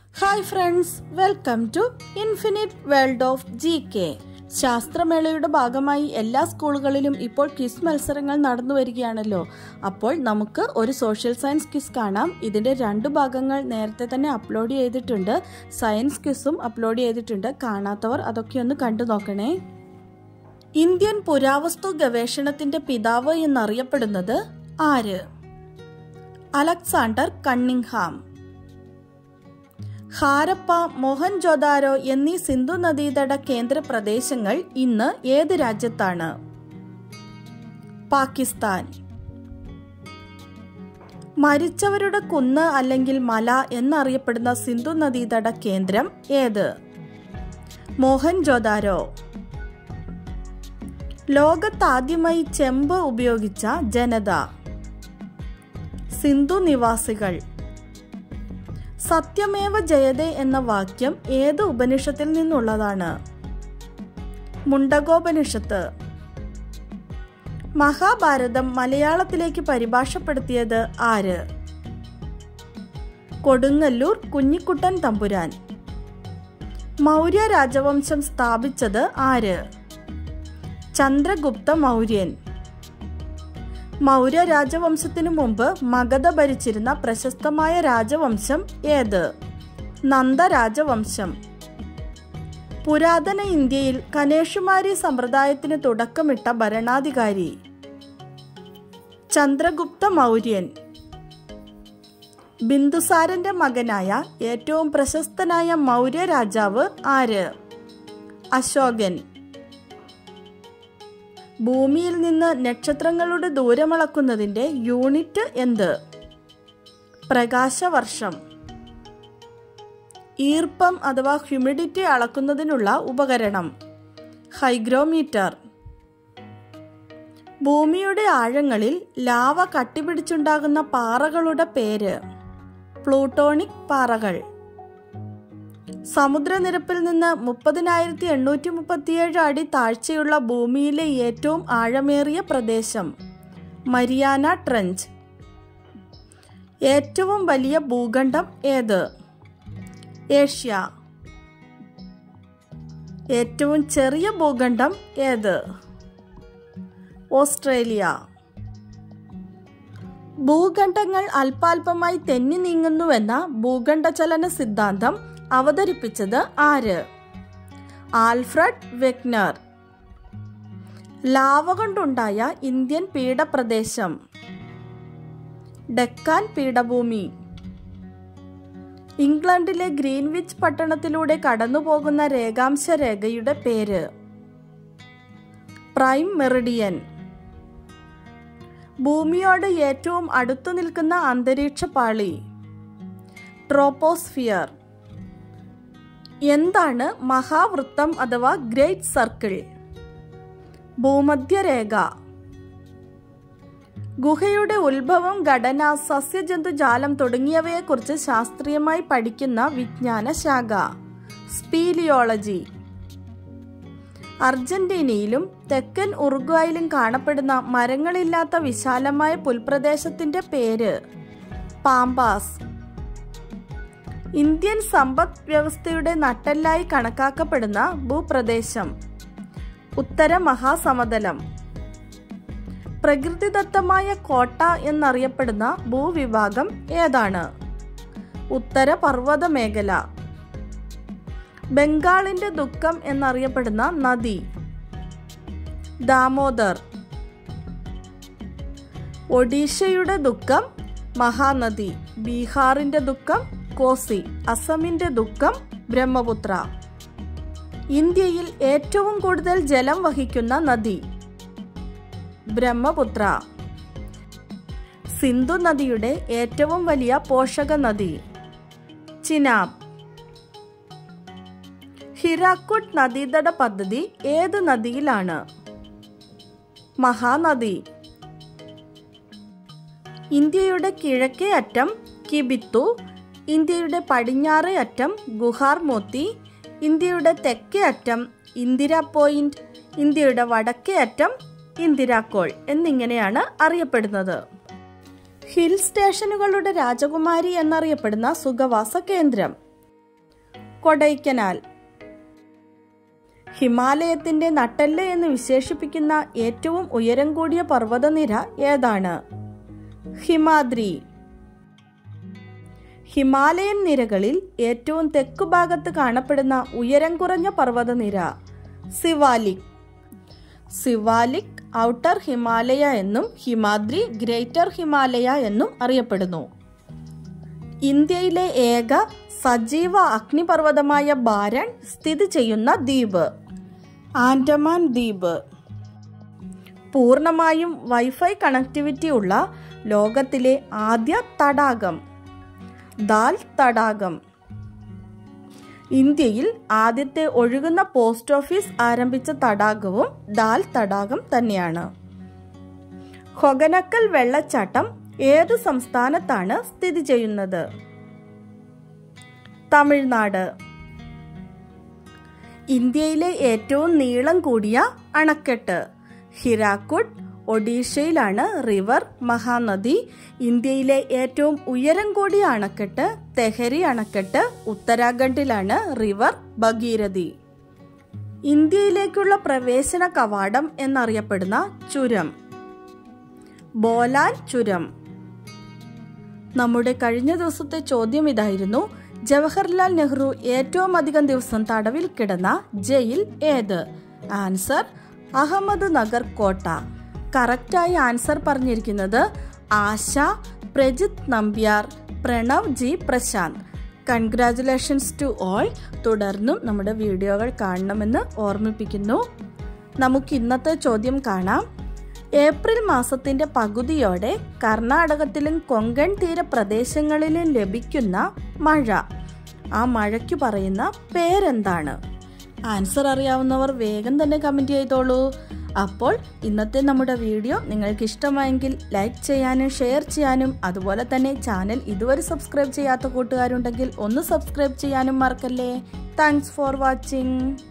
hi friends welcome to infinite world of G K ശാസ്ത്രമേളയുടെ ഭാഗമായി എല്ലാ സ്കൂളുകളിലും ഇപ്പോൾ ക്വിസ് മത്സരങ്ങൾ നടന്നു വരികയാണല്ലോ അപ്പോൾ നമുക്ക് ഒരു സോഷ്യൽ സയൻസ് ക്വിസ് കാണാം ഇതിന്റെ രണ്ട് ഭാഗങ്ങൾ നേരത്തെ തന്നെ അപ്ലോഡ് ചെയ്തിട്ടുണ്ട് സയൻസ് ക്വിസും അപ്ലോഡ് ചെയ്തിട്ടുണ്ട് കാണാത്തവർ അതൊക്കെ ഒന്ന് കണ്ടു നോക്കണേ ഇന്ത്യൻ പുരാവസ്തു ഗവേഷണത്തിന്റെ പിതാവ് എന്നറിയപ്പെടുന്നത് ആര് അലക്സാണ്ടർ കണ്ണിംഗ്ഹാം ഹാരപ്പ മോഹൻജോദാരോ എന്നീ സിന്ധു നദീതട കേന്ദ്ര പ്രദേശങ്ങൾ ഇന്ന് ഏത് രാജ്യത്താണ് പാകിസ്ഥാൻ മരിച്ചവരുടെ കുന്ന് അല്ലെങ്കിൽ മല എന്നറിയപ്പെടുന്ന സിന്ധു നദീതട കേന്ദ്രം ഏത് മോഹൻജോദാരോ ലോകത്താദ്യമായി ചെമ്പ് ഉപയോഗിച്ച ജനത സിന്ധു നിവാസികൾ സത്യമേവ ജയതേ എന്ന വാക്യം ഏത് ഉപനിഷത്തിൽ നിന്നുള്ളതാണ് മുണ്ടകോപനിഷത്ത് മഹാഭാരതം മലയാളത്തിലേക്ക് പരിഭാഷപ്പെടുത്തിയത് ആര് കൊടുങ്ങല്ലൂർ കുഞ്ഞിക്കുട്ടൻ തമ്പുരാൻ മൗര്യ രാജവംശം സ്ഥാപിച്ചത് ആര് ചന്ദ്രഗുപ്ത മൗര്യൻ മൗര്യ രാജവംശത്തിനു മുമ്പ് മഗധ ഭരിച്ചിരുന്ന പ്രശസ്തമായ രാജവംശം ഏത് നന്ദ രാജവംശം പുരാതന ഇന്ത്യയിൽ കനേഷുമാരി സമ്പ്രദായത്തിന് തുടക്കമിട്ട ഭരണാധികാരി ചന്ദ്രഗുപ്ത മൗര്യൻ ബിന്ദുസാരന്റെ മകനായ ഏറ്റവും പ്രശസ്തനായ മൗര്യ രാജാവ് ആര് അശോകൻ ഭൂമിയിൽ നിന്ന് നക്ഷത്രങ്ങളുടെ ദൂരമളക്കുന്നതിന്റെ യൂണിറ്റ് എന്ത് പ്രകാശവർഷം ഈർപ്പം അഥവാ ഹ്യൂമിഡിറ്റി അളക്കുന്നതിനുള്ള ഉപകരണം ഹൈഗ്രോമീറ്റർ ഭൂമിയുടെ ആഴങ്ങളിൽ ലാവ കട്ടിപിടിച്ചുണ്ടാകുന്ന പാറകളുടെ പേര് പ്ലൂട്ടോണിക് പാറകൾ സമുദ്രനിരപ്പിൽ നിന്ന് മുപ്പതിനായിരത്തി എണ്ണൂറ്റി മുപ്പത്തിയേഴ് അടി താഴ്ചയുള്ള ഭൂമിയിലെ ഏറ്റവും ആഴമേറിയ പ്രദേശം മരിയാന ട്രഞ്ച് ഏറ്റവും വലിയ ഭൂഖണ്ഡം ഏത് ഏഷ്യ ഏറ്റവും ചെറിയ ഭൂഖണ്ഡം ഏത് ഓസ്ട്രേലിയ ഭൂഖണ്ഡങ്ങൾ അല്പാൽപമായി തെന്നി നീങ്ങുന്നുവെന്ന ഭൂഖണ്ഡചലന സിദ്ധാന്തം അവതരിപ്പിച്ചത് ആര് ആൽഫ്രഡ് വെഗ്നർ ലാവ കൊണ്ടുണ്ടായ ഇന്ത്യൻ പീഠപ്രദേശം ഡെക്കാൻ പീഠഭൂമി ഇംഗ്ലണ്ടിലെ ഗ്രീൻവിച്ച് പട്ടണത്തിലൂടെ കടന്നുപോകുന്ന രേഖാംശ രേഖയുടെ പേര് പ്രൈം മെറിഡിയൻ ഭൂമിയോട് ഏറ്റവും അടുത്തു നിൽക്കുന്ന അന്തരീക്ഷ പാളി ട്രോപ്പോസ്ഫിയർ എന്താണ് മഹാവൃത്തം അഥവാ ഗ്രേറ്റ് സർക്കിൾ ഭൂമധ്യരേഖ ഗുഹയുടെ ഉത്ഭവം ഘടന സസ്യജന്തുജാലം തുടങ്ങിയവയെക്കുറിച്ച് ശാസ്ത്രീയമായി പഠിക്കുന്ന വിജ്ഞാന ശാഖ സ്പീലിയോളജി അർജന്റീനയിലും തെക്കൻ ഉറുഗ്വായിലും കാണപ്പെടുന്ന മരങ്ങളില്ലാത്ത വിശാലമായ പുൽപ്രദേശത്തിന്റെ പേര് പാമ്പാസ് ഇന്ത്യൻ സമ്പദ് വ്യവസ്ഥയുടെ നട്ടെല്ലായി കണക്കാക്കപ്പെടുന്ന ഭൂപ്രദേശം ഉത്തര മഹാസമതലം പ്രകൃതിദത്തമായ കോട്ട എന്നറിയപ്പെടുന്ന ഭൂവിഭാഗം ഏതാണ് ഉത്തര പർവ്വത മേഖല ബംഗാളിന്റെ ദുഃഖം എന്നറിയപ്പെടുന്ന നദി ദാമോദർ ഒഡീഷയുടെ ദുഃഖം മഹാനദി ബീഹാറിന്റെ ദുഃഖം കോസി അസമിന്റെ ദുഃഖം ബ്രഹ്മപുത്ര ഇന്ത്യയിൽ ഏറ്റവും കൂടുതൽ ജലം വഹിക്കുന്ന നദി ബ്രഹ്മപുത്ര സിന്ധു നദിയുടെ ഏറ്റവും വലിയ പോഷക നദി ചിനാബ് ഹിരാക്കുട്ട് നദീതട പദ്ധതി ഏത് നദിയിലാണ് മഹാനദി ഇന്ത്യയുടെ കിഴക്കേ അറ്റം കിബിത്തു ഇന്ത്യയുടെ പടിഞ്ഞാറേ അറ്റം ഗുഹാർ മോത്തി ഇന്ത്യയുടെ തെക്കേ അറ്റം ഇന്ദിര പോയിന്റ് ഇന്ത്യയുടെ വടക്കേ അറ്റം ഇന്ദിരാക്കോൾ എന്നിങ്ങനെയാണ് അറിയപ്പെടുന്നത് ഹിൽ സ്റ്റേഷനുകളുടെ രാജകുമാരി എന്നറിയപ്പെടുന്ന സുഖവാസ കേന്ദ്രം കൊടൈക്കനാൽ ഹിമാലയത്തിന്റെ നട്ടെല്ല് എന്ന് വിശേഷിപ്പിക്കുന്ന ഏറ്റവും ഉയരം കൂടിയ പർവ്വതനിര ഏതാണ് ഹിമാദ്രി ഹിമാലയൻ നിരകളിൽ ഏറ്റവും തെക്കുഭാഗത്ത് കാണപ്പെടുന്ന ഉയരം കുറഞ്ഞ പർവ്വതനിര സിവാലിക് സിവാലിക് ഔട്ടർ ഹിമാലയ എന്നും ഹിമാദ്രി ഗ്രേറ്റർ ഹിമാലയ എന്നും അറിയപ്പെടുന്നു ഇന്ത്യയിലെ ഏക സജീവ അഗ്നിപർവ്വതമായ ബാരൺ സ്ഥിതി ചെയ്യുന്ന ദ്വീപ് ആൻഡമാൻ ദ്വീപ് പൂർണ്ണമായും വൈഫൈ കണക്ടിവിറ്റി ഉള്ള ലോകത്തിലെ ആദ്യ തടാകം ദാൽ തടാകം ഇന്ത്യയിൽ ആദ്യത്തെ ഒഴുകുന്ന പോസ്റ്റ് ഓഫീസ് ആരംഭിച്ച തടാകവും ദാൽ തടാകം തന്നെയാണ് ഹൊഗനക്കൽ വെള്ളച്ചാട്ടം ഏത് സംസ്ഥാനത്താണ് സ്ഥിതി ചെയ്യുന്നത് തമിഴ്നാട് ഇന്ത്യയിലെ ഏറ്റവും നീളം കൂടിയ അണക്കെട്ട് ഹിരാക്കുഡ് ഒഡീഷയിലാണ് റിവർ മഹാനദി ഇന്ത്യയിലെ ഏറ്റവും ഉയരം കൂടിയ അണക്കെട്ട് തെഹരി അണക്കെട്ട് ഉത്തരാഖണ്ഡിലാണ് റിവർ ഭഗീരഥി ഇന്ത്യയിലേക്കുള്ള പ്രവേശന കവാടം എന്നറിയപ്പെടുന്ന ചുരം ബോലാൻ ചുരം നമ്മുടെ കഴിഞ്ഞ ദിവസത്തെ ചോദ്യം ഇതായിരുന്നു ജവഹർലാൽ നെഹ്റു ഏറ്റവും അധികം ദിവസം തടവിൽ കിടന്ന ജയിൽ ഏത് ആൻസർ അഹമ്മദ് നഗർ കോട്ട കറക്റ്റായി ആൻസർ പറഞ്ഞിരിക്കുന്നത് Asha Prajith Nambiar Pranav G Prashanth congratulations to all തുടർന്നും നമ്മുടെ വീഡിയോകൾ കാണണമെന്ന് ഓർമ്മിപ്പിക്കുന്നു നമുക്ക് ഇന്നത്തെ ചോദ്യം കാണാം ഏപ്രിൽ മാസത്തിന്റെ പകുതിയോടെ കർണാടകത്തിലും കൊങ്കൺ തീര പ്രദേശങ്ങളിലും ലഭിക്കുന്ന മഴ ആ മഴയ്ക്ക് പറയുന്ന പേരെന്താണ് ആൻസർ അറിയാവുന്നവർ വേഗം തന്നെ കമൻറ്റ് ചെയ്തോളൂ അപ്പോൾ ഇന്നത്തെ നമ്മുടെ വീഡിയോ നിങ്ങൾക്ക് ഇഷ്ടമായെങ്കിൽ ലൈക്ക് ചെയ്യാനും ഷെയർ ചെയ്യാനും അതുപോലെ തന്നെ ചാനൽ ഇതുവരെ സബ്സ്ക്രൈബ് ചെയ്യാത്ത കൂട്ടുകാരുണ്ടെങ്കിൽ ഒന്ന് സബ്സ്ക്രൈബ് ചെയ്യാനും മറക്കല്ലേ താങ്ക്സ് ഫോർ വാച്ചിങ്